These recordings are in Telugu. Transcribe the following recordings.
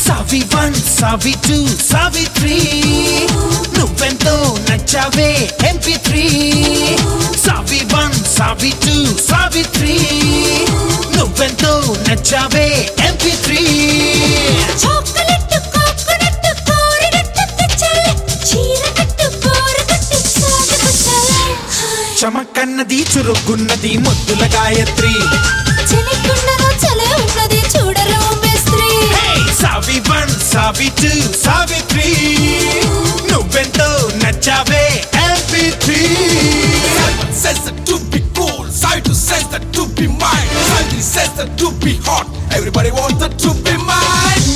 సావి వన్ సావి టూ సావి త్రీ నువ్వెంతో నచ్చావే ఎంపీ త్రీ సావి వన్ సావి టూ సావి త్రీ నువ్వెంతో నచ్చావే ఎంపీ త్రీ చాక్లెట్ కోకోనట్ కోరినట్టు తెచ్చాలి చీర కట్టు కూర కట్టు సాగకొచ్చాలి చమకన్నది చురుకున్నది ముద్దుల గాయత్రి చలికున్నదో చలే ఉన్నది చూడరు మేస్త్రి Hey, సావి వన్ సావి టూ సావి త్రీ నువ్వెంతో నచ్చావే MP three says that to be cool, side says that to be mine, side says that to be hot. Everybody wants that to be mine.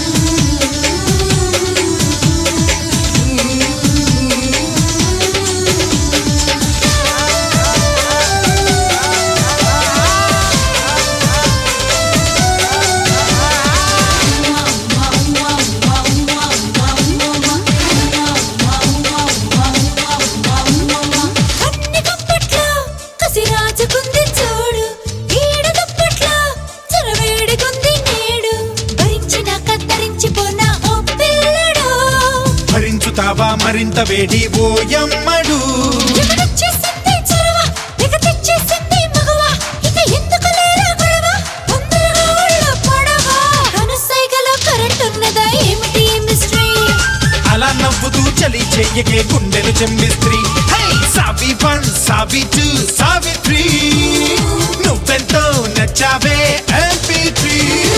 అన్ని దుప్పట్లో కసి రాజుకుంది చూడు ఈడ దుప్పట్లో చరవేడికుంది నేడు భరించిన కత్తరించిపోనా ఓ పిల్లడు భరించుతావా మరింత వేడి ఓయమ్మడు ఎగడొచ్చేసింది చొరవ, ఇక తెచ్చేసింది మగవ. ఇక ఎందుకు లేరా గొడవ? తొందరగా ఒళ్ళో పడవ. కనుసైగలో కరెంటున్నదా ఏమిటి ఈ మిస్టరీ? అలా నవ్వుతూ చలి చెయ్యకే గుండెలు చెంబిస్త్రీ హై సావి వన్ సావి టూ సావి త్రీ నువ్వెంతో నచ్చావే ఎంపీ త్రీ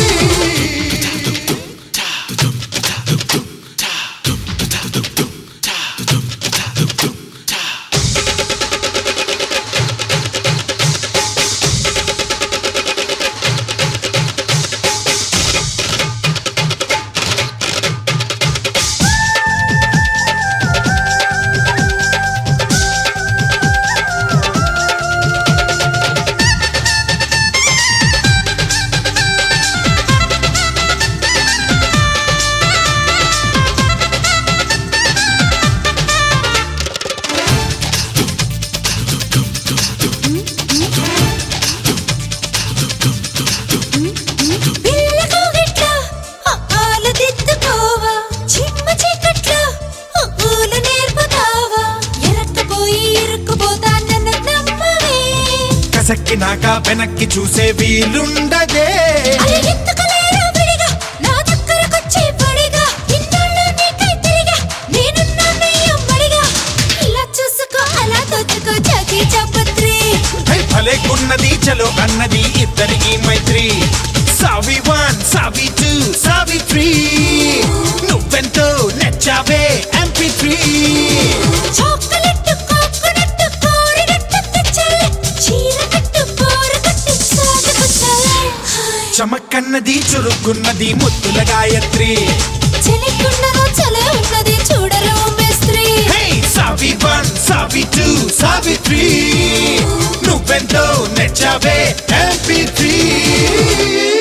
పిల్ల కౌగిట్లో అఆలు దిద్దుకోవా. చిమ్మ చీకట్లో ఊలు నేర్పుతావా? ఎరక్కపోయి ఇరుక్కుపోతా నన్ను నమ్మవే. కసక్కినాక వెనక్కి చూసే వీలుండదే అరే ఎందుకు లేరా విడిగా? నా దగ్గరకొచ్చి పడిగా. ఇన్నాళ్ళు నీకై తిరిగా. నేనున్నాను ఈ అమ్మడిగా. ఇలా చూసుకో అలా దోచుకో జాకీ చాపత్రి హై భలేకున్నది చలో అన్నది ఇద్దరికి మైత్రి సావి వన్ సావి టూ సావి త్రీ నువ్వెంతో నచ్చావే ఎంపీ త్రీ చాక్లెట్ కోకోనట్ కోరినట్టు తెచ్చాలి చీర కట్టు కూర కట్టు సాగకొచ్చాలి చమకన్నది చురుకున్నది ముద్దుల గాయత్రి చలికున్నదో చలే ఉన్నది చూడరు మేస్త్రి హే సావి వన్ సావి టూ సావి త్రీ నువ్వెంతో నచ్చావే ఎంపీ త్రీ